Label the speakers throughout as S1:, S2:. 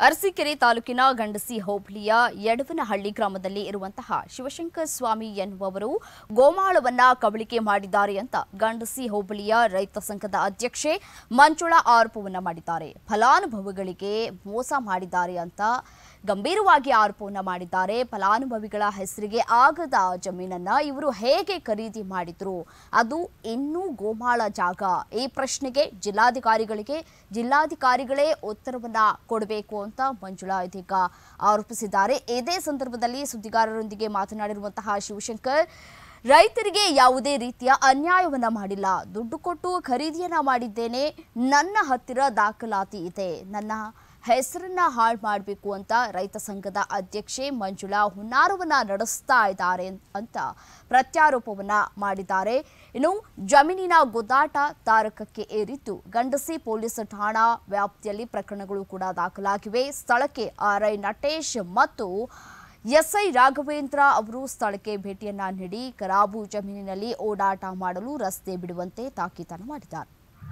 S1: ಅರಸೀಕೆರೆ ತಾಲೂಕಿನ ಗಂಡಸಿ ಹೋಬಳಿಯ ಯಡವನಹಳ್ಳಿ ಗ್ರಾಮದಲ್ಲಿ ಇರುವಂತಹ ಶಿವಶಂಕರ್ ಸ್ವಾಮಿ ಎನ್ನುವವರು ಗೋಮಾಳವನ್ನ ಕಬಳಿಕೆ ಮಾಡಿದ್ದಾರೆ ಅಂತ ಗಂಡಸಿ ಹೋಬಳಿಯ ರೈತ ಸಂಘದ ಅಧ್ಯಕ್ಷೆ ಮಂಜುಳಾ ಆರೋಪವನ್ನ ಮಾಡಿದ್ದಾರೆ ಫಲಾನುಭವಿಗಳಿಗೆ ಮೋಸ ಮಾಡಿದ್ದಾರೆ ಅಂತ ಗಂಭೀರವಾಗಿ ಆರೋಪವನ್ನ ಮಾಡಿದ್ದಾರೆ ಫಲಾನುಭವಿಗಳ ಹೆಸರಿಗೆ ಆಗದ ಜಮೀನನ್ನ ಇವರು ಹೇಗೆ ಖರೀದಿ ಮಾಡಿದ್ರು ಅದು ಇನ್ನೂ ಗೋಮಾಳ ಜಾಗ ಈ ಪ್ರಶ್ನೆಗೆ ಜಿಲ್ಲಾಧಿಕಾರಿಗಳಿಗೆ ಜಿಲ್ಲಾಧಿಕಾರಿಗಳೇ ಉತ್ತರವನ್ನ ಕೊಡಬೇಕು ಅಂತ ಮಂಜುಳಾ ಇದೀಗ ಆರೋಪಿಸಿದ್ದಾರೆ ಇದೇ ಸಂದರ್ಭದಲ್ಲಿ ಸುದ್ದಿಗಾರರೊಂದಿಗೆ ಮಾತನಾಡಿರುವಂತಹ ಶಿವಶಂಕರ್ ರೈತರಿಗೆ ಯಾವುದೇ ರೀತಿಯ ಅನ್ಯಾಯವನ್ನ ಮಾಡಿಲ್ಲ ದುಡ್ಡು ಕೊಟ್ಟು ಖರೀದಿಯನ್ನ ಮಾಡಿದ್ದೇನೆ ನನ್ನ ಹತ್ತಿರ ದಾಖಲಾತಿ ಇದೆ ನನ್ನ ಹೆಸರನ್ನ ಹಾಳು ಮಾಡಬೇಕು ಅಂತ ರೈತ ಸಂಘದ ಅಧ್ಯಕ್ಷೆ ಮಂಜುಳಾ ಹುನ್ನಾರವನ್ನ ನಡೆಸ್ತಾ ಇದ್ದಾರೆ ಅಂತ ಪ್ರತ್ಯಾರೋಪವನ್ನ ಮಾಡಿದ್ದಾರೆ ಇನ್ನು ಜಮೀನಿನ ಗುದ್ದಾಟ ತಾರಕಕ್ಕೆ ಏರಿದ್ದು ಗಂಡಸಿ ಪೊಲೀಸ್ ಠಾಣಾ ವ್ಯಾಪ್ತಿಯಲ್ಲಿ ಪ್ರಕರಣಗಳು ಕೂಡ ದಾಖಲಾಗಿವೆ ಸ್ಥಳಕ್ಕೆ ಆರ್ಐ ನಟೇಶ್ ಮತ್ತು ಎಸ್ಐ ರಾಘವೇಂದ್ರ ಅವರು ಸ್ಥಳಕ್ಕೆ ಭೇಟಿಯನ್ನ ನೀಡಿ ಕರಾಬು ಜಮೀನಿನಲ್ಲಿ ಓಡಾಟ ಮಾಡಲು ರಸ್ತೆ ಬಿಡುವಂತೆ ತಾಕೀತನ್ನು ಮಾಡಿದ್ದಾರೆ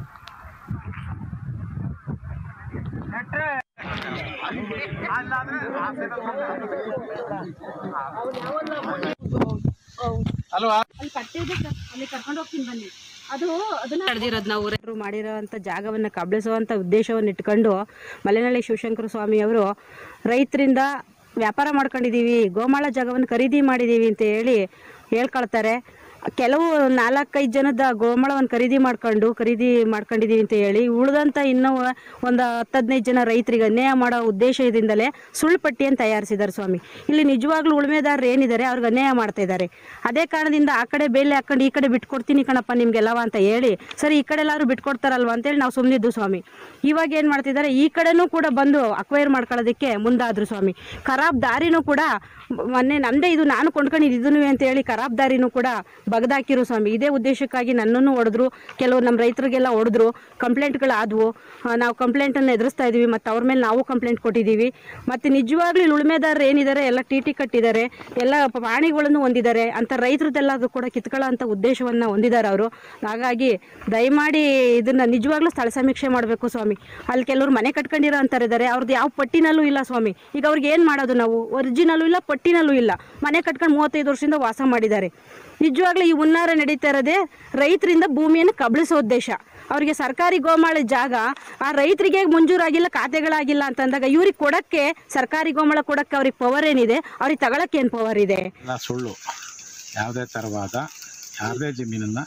S2: ಅಲ್ವಾ
S3: ಅಲ್ಲಿ ಕಟ್ಟಿದೆ ಸರ್ ಅಲ್ಲಿ ಕರ್ಕೊಂಡು ಹೋಗ್ತೀನಿ ಬನ್ನಿ ಅದು ಅದನ್ನ ನಡೆದಿರೋದು ನಾವು ಊರರು ಮಾಡಿರೋಂಥ ಜಾಗವನ್ನು ಕಬಳಿಸುವಂಥ ಉದ್ದೇಶವನ್ನು ಇಟ್ಕೊಂಡು ಮಲೆನಳ್ಳಿ ಶಿವಶಂಕರ ಸ್ವಾಮಿ ಅವರು ರೈತರಿಂದ ವ್ಯಾಪಾರ ಮಾಡ್ಕೊಂಡಿದ್ದೀವಿ ಗೋಮಾಳ ಜಾಗವನ್ನು ಖರೀದಿ ಮಾಡಿದ್ದೀವಿ ಅಂತ ಹೇಳಿ ಹೇಳ್ಕೊಳ್ತಾರೆ ಕೆಲವು ನಾಲ್ಕೈದು ಜನದ ಗೋಮಾಳವನ್ನು ಖರೀದಿ ಮಾಡ್ಕೊಂಡು ಖರೀದಿ ಮಾಡ್ಕೊಂಡಿದ್ದೀವಿ ಅಂತ ಹೇಳಿ ಉಳಿದಂಥ ಇನ್ನೂ ಒಂದು ಹತ್ತು ಹದಿನೈದು ಜನ ರೈತರಿಗೆ ಅನ್ಯಾಯ ಮಾಡೋ ಉದ್ದೇಶದಿಂದಲೇ ಸುಳ್ಳು ಪಟ್ಟಿಯನ್ನು ತಯಾರಿಸಿದ್ದಾರೆ ಸ್ವಾಮಿ ಇಲ್ಲಿ ನಿಜವಾಗ್ಲೂ ಉಳುಮೆದಾರರು ಏನಿದ್ದಾರೆ ಅವ್ರಿಗೆ ಅನ್ಯಾಯ ಮಾಡ್ತಾ ಇದ್ದಾರೆ ಅದೇ ಕಾರಣದಿಂದ ಆ ಕಡೆ ಬೇಲೆ ಹಾಕೊಂಡು ಈ ಕಡೆ ಬಿಟ್ಕೊಡ್ತೀನಿ ಕಣಪ್ಪ ನಿಮ್ಗೆಲ್ಲವ ಅಂತ ಹೇಳಿ ಸರಿ ಈ ಕಡೆ ಎಲ್ಲರೂ ಬಿಟ್ಕೊಡ್ತಾರಲ್ವ ಅಂತೇಳಿ ನಾವು ಸುಮ್ಮನಿದ್ದು ಸ್ವಾಮಿ ಇವಾಗ ಏನು ಮಾಡ್ತಿದ್ದಾರೆ ಈ ಕಡೆನೂ ಕೂಡ ಬಂದು ಅಕ್ವೈರ್ ಮಾಡ್ಕೊಳ್ಳೋದಕ್ಕೆ ಮುಂದಾದ್ರು ಸ್ವಾಮಿ ಖರಾಬ್ ದಾರಿನೂ ಕೂಡ ಮೊನ್ನೆ ನಮ್ಮದೇ ಇದು ನಾನು ಕೊಂಡ್ಕೊಂಡಿದ್ದು ಇದನ್ನು ಅಂತ ಹೇಳಿ ಖರಾಬ್ ದಾರಿನೂ ಕೂಡ ಬಗ್ದಾಕಿರು ಸ್ವಾಮಿ ಇದೇ ಉದ್ದೇಶಕ್ಕಾಗಿ ನನ್ನನ್ನು ಹೊಡೆದ್ರು ಕೆಲವು ನಮ್ಮ ರೈತರಿಗೆಲ್ಲ ಹೊಡೆದ್ರು ಕಂಪ್ಲೇಂಟ್ಗಳಾದವು ನಾವು ಕಂಪ್ಲೇಂಟನ್ನು ಎದುರಿಸ್ತಾ ಇದ್ದೀವಿ ಮತ್ತು ಅವ್ರ ಮೇಲೆ ನಾವು ಕಂಪ್ಲೇಂಟ್ ಕೊಟ್ಟಿದ್ದೀವಿ ಮತ್ತು ನಿಜವಾಗ್ಲೂ ಇಲ್ಲಿ ಉಳುಮೆದಾರರು ಏನಿದ್ದಾರೆ ಎಲ್ಲ ಟಿ ಟಿ ಕಟ್ಟಿದ್ದಾರೆ ಎಲ್ಲ ಪ್ರಾಣಿಗಳನ್ನು ಹೊಂದಿದ್ದಾರೆ ಅಂತ ರೈತರದ್ದೆಲ್ಲ ಅದು ಕೂಡ ಕಿತ್ಕೊಳ್ಳೋ ಅಂಥ ಉದ್ದೇಶವನ್ನು ಹೊಂದಿದ್ದಾರೆ ಅವರು ಹಾಗಾಗಿ ದಯಮಾಡಿ ಇದನ್ನು ನಿಜವಾಗ್ಲೂ ಸ್ಥಳ ಸಮೀಕ್ಷೆ ಮಾಡಬೇಕು ಸ್ವಾಮಿ ಅಲ್ಲಿ ಕೆಲವರು ಮನೆ ಕಟ್ಕೊಂಡಿರೋ ಅಂತಾರೆ ಇದ್ದಾರೆ ಅವ್ರದ್ದು ಯಾವ ಪಟ್ಟಿನಲ್ಲೂ ಇಲ್ಲ ಸ್ವಾಮಿ ಈಗ ಅವ್ರಿಗೆ ಏನು ಮಾಡೋದು ನಾವು ಒರಿಜಿನಲ್ಲೂ ಇಲ್ಲ ಪಟ್ಟಿನಲ್ಲೂ ಇಲ್ಲ ಮನೆ ಕಟ್ಕೊಂಡು ಮೂವತ್ತೈದು ವರ್ಷದಿಂದ ವಾಸ ಮಾಡಿದ್ದಾರೆ ನಿಜವಾಗ್ಲೂ ಈ ಹುನ್ನಾರ ನಡೀತಾ ಇರೋದೇ ರೈತರಿಂದ ಭೂಮಿಯನ್ನು ಕಬಳಿಸೋ ಉದ್ದೇಶ ಅವರಿಗೆ ಸರ್ಕಾರಿ ಗೋಮಾಳ ಜಾಗ ಆ ರೈತರಿಗೆ ಮಂಜೂರಾಗಿಲ್ಲ ಖಾತೆಗಳಾಗಿಲ್ಲ ಅಂತಂದಾಗ ಇವ್ರಿಗೆ ಕೊಡಕ್ಕೆ ಸರ್ಕಾರಿ ಗೋಮಾಳ ಕೊಡಕ್ಕೆ ಅವ್ರಿಗೆ ಪವರ್ ಏನಿದೆ ಅವ್ರಿಗೆ ತಗೊಳಕ್ಕೆ ಏನು ಪವರ್ ಇದೆ
S2: ಎಲ್ಲ ಸುಳ್ಳು ಯಾವುದೇ ಥರವಾದ ಯಾರದೇ ಜಮೀನನ್ನು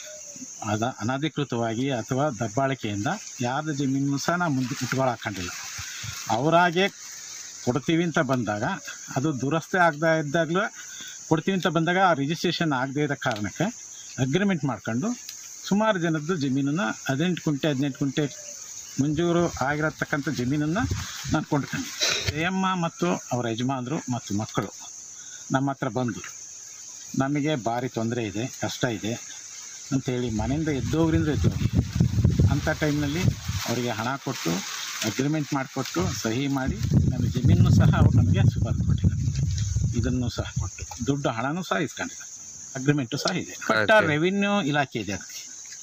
S2: ಅದ ಅನಧಿಕೃತವಾಗಿ ಅಥವಾ ದಬ್ಬಾಳಿಕೆಯಿಂದ ಯಾರ್ದೇ ಜಮೀನು ಸಹ ನಾವು ಮುಂದೆ ಇಟ್ಕೊಳಕ್ಕೊಂಡಿಲ್ಲ ಅವರಾಗೆ ಕೊಡ್ತೀವಿ ಅಂತ ಬಂದಾಗ ಅದು ದುರಸ್ತಿ ಆಗದ ಇದ್ದಾಗಲೂ ಕೊಡ್ತೀವಿ ಅಂತ ಬಂದಾಗ ಆ ರಿಜಿಸ್ಟ್ರೇಷನ್ ಆಗದೇ ಇರೋ ಕಾರಣಕ್ಕೆ ಅಗ್ರಿಮೆಂಟ್ ಮಾಡ್ಕೊಂಡು ಸುಮಾರು ಜನದ್ದು ಜಮೀನನ್ನು ಹದಿನೆಂಟು ಕುಂಟೆ ಹದಿನೆಂಟು ಕುಂಟೆ ಮಂಜೂರು ಆಗಿರತಕ್ಕಂಥ ಜಮೀನನ್ನು ನಾನು ಕೊಂಡ್ಕೊಂಡು ಜಯಮ್ಮ ಮತ್ತು ಅವರ ಯಜಮಾನರು ಮತ್ತು ಮಕ್ಕಳು ನಮ್ಮ ಹತ್ರ ಬಂದು ನಮಗೆ ಭಾರಿ ತೊಂದರೆ ಇದೆ ಕಷ್ಟ ಇದೆ ಅಂಥೇಳಿ ಮನೆಯಿಂದ ಎದ್ದೋಗ್ರಿಂದ ಎದ್ದೋಗಿ ಅಂಥ ಟೈಮ್ನಲ್ಲಿ ಅವರಿಗೆ ಹಣ ಕೊಟ್ಟು ಅಗ್ರಿಮೆಂಟ್ ಮಾಡಿಕೊಟ್ಟು ಸಹಿ ಮಾಡಿ ನನ್ನ ಜಮೀನು ಸಹ ಅವ್ರು ನಮಗೆ ಸುಪಾರು ಕೊಟ್ಟಿದ್ದಾರೆ ಇದನ್ನು ಸಹ ಕೊಟ್ಟು ದುಡ್ಡು ಹಣನೂ ಸಹ ಇಸ್ಕೊಂಡಿದ್ದಾರೆ ಅಗ್ರಿಮೆಂಟು ಸಹ ಇದೆ ಬಟ್ ರೆವಿನ್ಯೂ ಇಲಾಖೆ ಇದೆ ಅದಕ್ಕೆ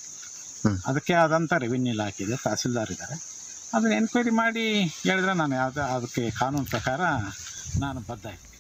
S2: ಅದಕ್ಕೆ ಆದಂಥ ರೆವಿನ್ಯೂ ಇಲಾಖೆ ಇದೆ ತಹಸೀಲ್ದಾರ್ ಇದ್ದಾರೆ ಅದನ್ನು ಎನ್ಕ್ವೈರಿ ಮಾಡಿ ಹೇಳಿದ್ರೆ ನಾನು ಯಾವುದೇ ಅದಕ್ಕೆ ಕಾನೂನು ಪ್ರಕಾರ ನಾನು ಬದ್ಧ ಇದ್ದೀನಿ